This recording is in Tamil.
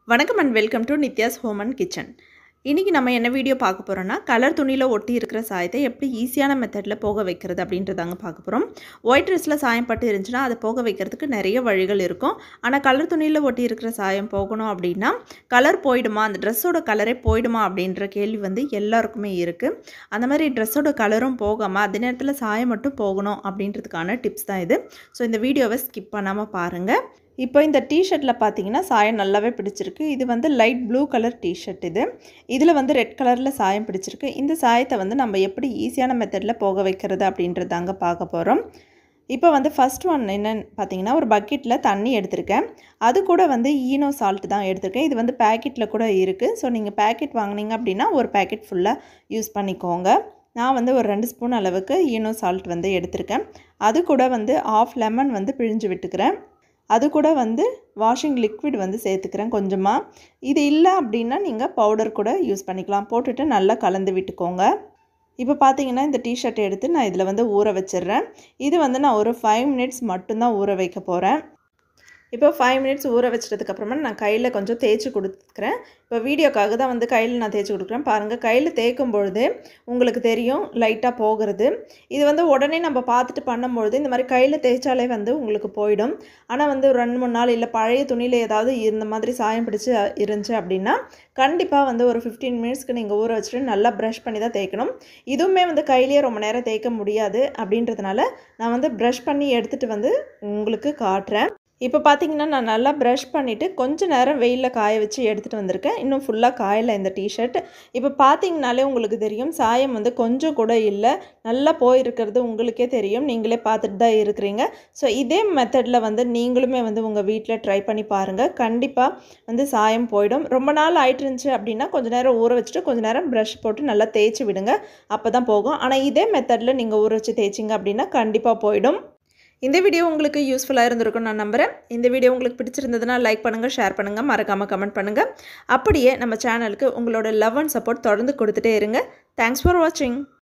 வணக்கம் and welcome to Nithya's home and kitchen இன்றைக்கி நம்ம என்ன வீடியோ பார்க்க போகிறோன்னா கலர் துணியில் ஒட்டி இருக்கிற சாயத்தை எப்படி ஈஸியான மெத்தடில் போக வைக்கிறது அப்படின்றதாங்க பார்க்க போகிறோம் ஒயிட் ட்ரெஸ்ஸில் சாயம் பட்டு இருந்துச்சுன்னா அதை போக வைக்கிறதுக்கு நிறைய வழிகள் இருக்கும் ஆனால் கலர் துணியில் ஒட்டி இருக்கிற சாயம் போகணும் அப்படின்னா கலர் போயிடுமா அந்த ட்ரெஸ்ஸோட கலரே போயிடுமா அப்படின்ற கேள்வி வந்து எல்லாருக்குமே இருக்குது அந்த மாதிரி ட்ரெஸ்ஸோட கலரும் போகாமல் அதே நேரத்தில் சாயம் மட்டும் போகணும் அப்படின்றதுக்கான டிப்ஸ் தான் இது ஸோ இந்த வீடியோவை ஸ்கிப் பண்ணாமல் பாருங்கள் இப்போ இந்த டிஷர்ட்டில் பார்த்தீங்கன்னா சாயம் நல்லாவே பிடிச்சிருக்கு இது வந்து லைட் ப்ளூ கலர் டிஷர்ட் இது இதில் வந்து ரெட் கலரில் சாயம் பிடிச்சிருக்கு இந்த சாயத்தை வந்து நம்ம எப்படி ஈஸியான மெத்தடில் போக வைக்கிறது அப்படின்றது தாங்க பார்க்க போகிறோம் இப்போ வந்து ஃபஸ்ட் ஒன் என்னன்னு பார்த்தீங்கன்னா ஒரு பக்கெட்டில் தண்ணி எடுத்திருக்கேன் அது கூட வந்து ஈனோ சால்ட் தான் எடுத்திருக்கேன் இது வந்து பேக்கெட்டில் கூட இருக்குது ஸோ நீங்கள் பேக்கெட் வாங்கினீங்க அப்படின்னா ஒரு பேக்கெட் ஃபுல்லாக யூஸ் பண்ணிக்கோங்க நான் வந்து ஒரு ரெண்டு ஸ்பூன் அளவுக்கு ஈனோ சால்ட் வந்து எடுத்திருக்கேன் அது கூட வந்து ஆஃப் லெமன் வந்து பிழிஞ்சு விட்டுக்கிறேன் அது கூட வந்து வாஷிங் லிக்விட் வந்து சேர்த்துக்கிறேன் கொஞ்சமாக இது இல்லை அப்படின்னா நீங்கள் பவுடர் கூட யூஸ் பண்ணிக்கலாம் போட்டுட்டு நல்லா கலந்து விட்டுக்கோங்க இப்போ பார்த்தீங்கன்னா இந்த டிஷர்ட் எடுத்து நான் இதில் வந்து ஊற வச்சிடுறேன் இது வந்து நான் ஒரு ஃபைவ் மினிட்ஸ் மட்டும்தான் ஊற வைக்க போகிறேன் இப்போ ஃபைவ் மினிட்ஸ் ஊற வச்சதுக்கப்புறமா நான் கையில் கொஞ்சம் தேய்ச்சி கொடுக்குறேன் இப்போ வீடியோக்காக தான் வந்து கையில் நான் தேய்ச்சி கொடுக்குறேன் பாருங்கள் கையில் தேய்க்கும் பொழுது உங்களுக்கு தெரியும் லைட்டாக போகிறது இது வந்து உடனே நம்ம பார்த்துட்டு பண்ணும்பொழுது இந்த மாதிரி கையில் தேய்ச்சாலே வந்து உங்களுக்கு போயிடும் ஆனால் வந்து ஒரு ரெண்டு மூணு நாள் இல்லை பழைய துணியில் ஏதாவது இந்த மாதிரி சாயம் பிடிச்சி இருந்துச்சு அப்படின்னா கண்டிப்பாக வந்து ஒரு ஃபிஃப்டீன் மினிட்ஸ்க்கு நீங்கள் ஊற வச்சுட்டு நல்லா ப்ரஷ் பண்ணி தான் தேய்க்கணும் இதுவுமே வந்து கையிலேயே ரொம்ப நேரம் தேய்க்க முடியாது அப்படின்றதுனால நான் வந்து ப்ரஷ் பண்ணி எடுத்துகிட்டு வந்து உங்களுக்கு காட்டுறேன் இப்போ பார்த்தீங்கன்னா நான் நல்லா ப்ரஷ் பண்ணிவிட்டு கொஞ்சம் நேரம் வெயிலில் காய வச்சு எடுத்துகிட்டு வந்திருக்கேன் இன்னும் ஃபுல்லாக காயலை இந்த டிஷர்ட் இப்போ பார்த்தீங்கனாலே உங்களுக்கு தெரியும் சாயம் வந்து கொஞ்சம் கூட இல்லை நல்லா போயிருக்கிறது உங்களுக்கே தெரியும் நீங்களே பார்த்துட்டு தான் இருக்கிறீங்க ஸோ இதே மெத்தடில் வந்து நீங்களுமே வந்து உங்கள் வீட்டில் ட்ரை பண்ணி பாருங்கள் கண்டிப்பாக வந்து சாயம் போயிடும் ரொம்ப நாள் ஆயிட்டு இருந்துச்சு அப்படின்னா கொஞ்சம் நேரம் ஊற வச்சுட்டு கொஞ்சம் நேரம் ப்ரஷ் போட்டு நல்லா தேய்ச்சி விடுங்க அப்போ தான் போகும் ஆனால் இதே மெத்தடில் நீங்கள் ஊற வச்சு தேய்ச்சிங்க அப்படின்னா கண்டிப்பாக போயிடும் இந்த வீடியோ உங்களுக்கு யூஸ்ஃபுல்லாக இருந்திருக்கும் நான் நம்புகிறேன் இந்த வீடியோ உங்களுக்கு பிடிச்சிருந்ததுன்னா லைக் பண்ணுங்கள் ஷேர் பண்ணுங்கள் மறக்காமல் கமெண்ட் பண்ணுங்கள் அப்படியே நம்ம சேனலுக்கு உங்களோட லவ் அண்ட் சப்போர்ட் தொடர்ந்து கொடுத்துட்டே இருங்க தேங்க்ஸ் ஃபார் வாட்சிங்